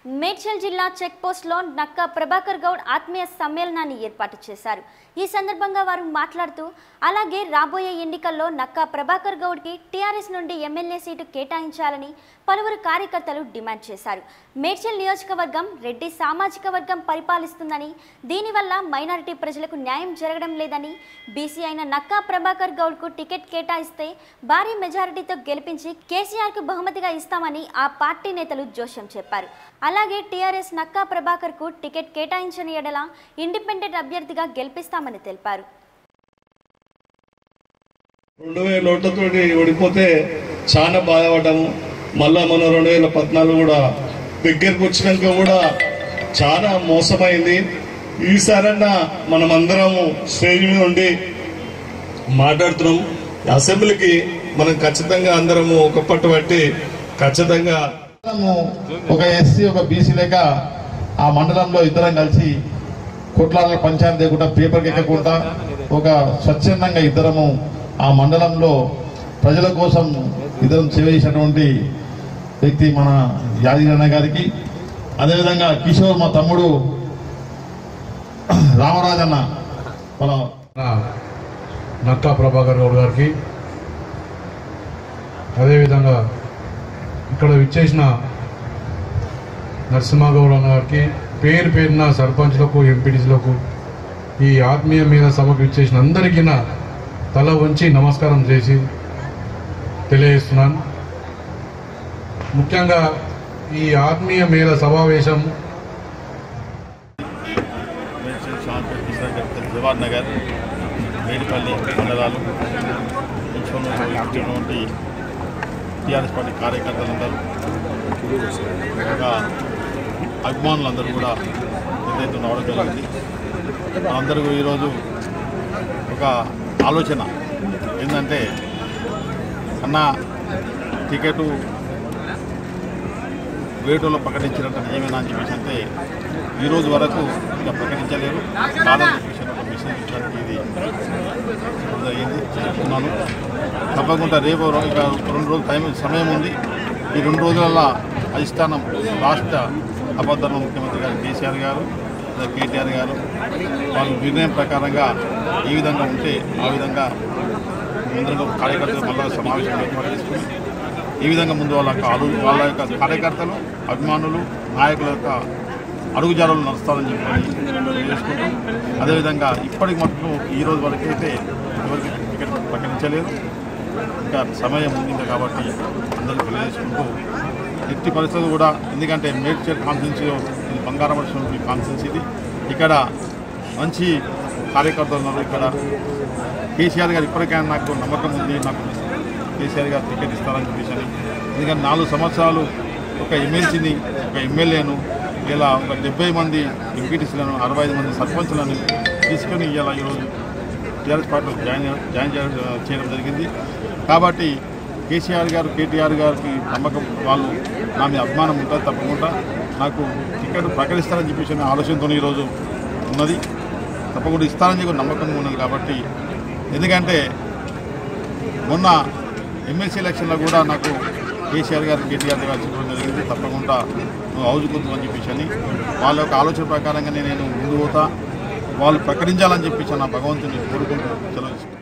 మేడ్చల్ జిల్లా చెక్ పోస్ట్లో నక్కా ప్రభాకర్ గౌడ్ ఆత్మీయ సమ్మేళనాన్ని ఏర్పాటు చేశారు ఈ సందర్భంగా వారు మాట్లాడుతూ అలాగే రాబోయే ఎన్నికల్లో నక్కా ప్రభాకర్ గౌడ్కి టీఆర్ఎస్ నుండి ఎమ్మెల్యే సీటు కేటాయించాలని పలువురు కార్యకర్తలు డిమాండ్ చేశారు మేడ్చల్ నియోజకవర్గం రెడ్డి సామాజిక వర్గం పరిపాలిస్తుందని దీనివల్ల మైనారిటీ ప్రజలకు న్యాయం జరగడం లేదని బీసీ అయిన నక్కా ప్రభాకర్ గౌడ్కు టికెట్ కేటాయిస్తే భారీ మెజారిటీతో గెలిపించి కేసీఆర్కు బహుమతిగా ఇస్తామని ఆ పార్టీ నేతలు జోష్యం చెప్పారు అలాగే టీఆర్ఎస్ నక్కా ప్రభాకర్కు టికెట్ కేటాయించని ఎడల ఇండిపెండెంట్ అభ్యర్థిగా గెలిపిస్తామని తెలిపారు రెండు వేల ఓట్లతోటి ఓడిపోతే చాలా బాధపడ్డాము మళ్ళా మన రెండు వేల పద్నాలుగు కూడా దగ్గరకు వచ్చినాక కూడా చాలా మోసమైంది ఈసారన్నా మనం అందరము స్టేజ్ మీద ఉండి మాట్లాడుతున్నాం అసెంబ్లీకి మనం ఖచ్చితంగా అందరము ఒక పట్టు పట్టి ఖచ్చితంగా మనము ఒక ఎస్సీ ఒక బీసీ లేక ఆ మండలంలో ఇద్దరం కలిసి కొట్లాల పంచాయతీ లేకుండా పేపర్కి ఎక్కకుండా ఒక స్వచ్ఛందంగా ఇద్దరము ఆ మండలంలో ప్రజల కోసం ఇద్దరం సేవ చేసినటువంటి వ్యక్తి మన యాదగిరన్న గారికి అదేవిధంగా కిషోర్ మా తమ్ముడు రామరాజన్న మన నా నక్కా ప్రభాకర్ గౌడ్ గారికి అదేవిధంగా ఇక్కడ విచ్చేసిన నరసింహగౌడ్ అన్న గారికి పేరు పేరున సర్పంచ్లకు ఎంపీటీసీలకు ఈ ఆత్మీయ మీద సభకు విచ్చేసిన అందరికీ నా తల వంచి నమస్కారం చేసి తెలియజేస్తున్నాను ముఖ్యంగా ఈ ఆత్మీయ మేళ సమావేశం మేడ్చల్ షాంపూర్ కిషన్ జవహర్ నగర్ మేడిపల్లి మండలాలు ఇచ్చినటువంటి టీఆర్ఎస్ పార్టీ కార్యకర్తలందరూ ఇంకా అభిమానులందరూ కూడా పెద్ద ఎత్తున రావడం జరిగింది అందరూ ఈరోజు ఒక ఆలోచన ఏంటంటే అన్న టికెట్ వేటోలో ప్రకటించినట్టు ఏమైనా అని చెప్పేసి అంటే ఈ రోజు వరకు ఇంకా ప్రకటించలేరు కాదని చెప్పేసి ఒక మెసేజ్ ఇచ్చడానికి ఇది అయింది చెప్తున్నాను తప్పకుండా రేపు రో- ఇక రెండు రోజులు టైం సమయం ఉంది ఈ రెండు రోజులలో అధిష్టానం రాష్ట్ర అబద్ధన ముఖ్యమంత్రి గారు కేసీఆర్ గారు లేదా కేటీఆర్ గారు వాళ్ళ నిర్ణయం ప్రకారంగా ఏ విధంగా ఉంటే ఆ విధంగా ముందుగా కార్యకర్తలు మళ్ళీ సమావేశం ఏర్పాటు చేసుకుని ఈ విధంగా ముందు వాళ్ళ యొక్క అడుగు వాళ్ళ యొక్క కార్యకర్తలు అభిమానులు నాయకుల యొక్క అడుగుజాడలు నడుస్తారని చెప్పి చేసుకుంటూ అదేవిధంగా ఇప్పటికి మటుకు ఈ రోజు వరకు అయితే ఎవరికి టికెట్ ప్రకటించలేదు ఇంకా సమయం ఉంది ఇంకా కాబట్టి అందరికీ తెలియజేసుకుంటూ ఎట్టి పరిస్థితులు కూడా ఎందుకంటే మేడ్చల్ కాన్ఫరెన్సీ ఇది బంగారం కాన్ఫరెన్స్ ఇది ఇక్కడ మంచి కార్యకర్తలు ఉన్నారు ఇక్కడ కేసీఆర్ గారు ఇప్పటికైనా నాకు నమ్మకం ఉంది నాకు కేసీఆర్ గారు టికెట్ ఇస్తారని చెప్పేసి అని. ఎందుకంటే నాలుగు సంవత్సరాలు ఒక ఎమ్మెల్సీని ఒక ఎమ్మెల్యేను ఇలా ఒక డెబ్బై మంది ఎంపీటీసీలను అరవై ఐదు మంది సర్పంచ్లను తీసుకొని ఇలా ఈరోజు టీఆర్ఎస్ పార్టీలో జాయిన్ జాయిన్ చేయ- చేయడం జరిగింది కాబట్టి కేసీఆర్ గారు కేటీఆర్ గారికి నమ్మకం వాళ్ళు నా మీద అభిమానం ఉంటుంది తప్పకుండా నాకు టికెట్ ప్రకటిస్తారని చెప్పేసి అనే ఆలోచనతో ఈరోజు ఉన్నది తప్పకుండా ఇస్తారని చెప్పి నమ్మకం ఉన్నది కాబట్టి ఎందుకంటే మొన్న ఎమ్మెల్సీ ఎలక్షన్లో కూడా నాకు కేసీఆర్ గారు కేటీఆర్ గారు చెప్పడం జరిగింది తప్పకుండా నువ్వు హౌజుకుందు అని చెప్పేసి అని వాళ్ళ యొక్క ఆలోచన ప్రకారంగానే నేను ముందు పోతా వాళ్ళు ప్రకటించాలని చెప్పేసి నా భగవంతుని కోరుకుంటూ సెలవు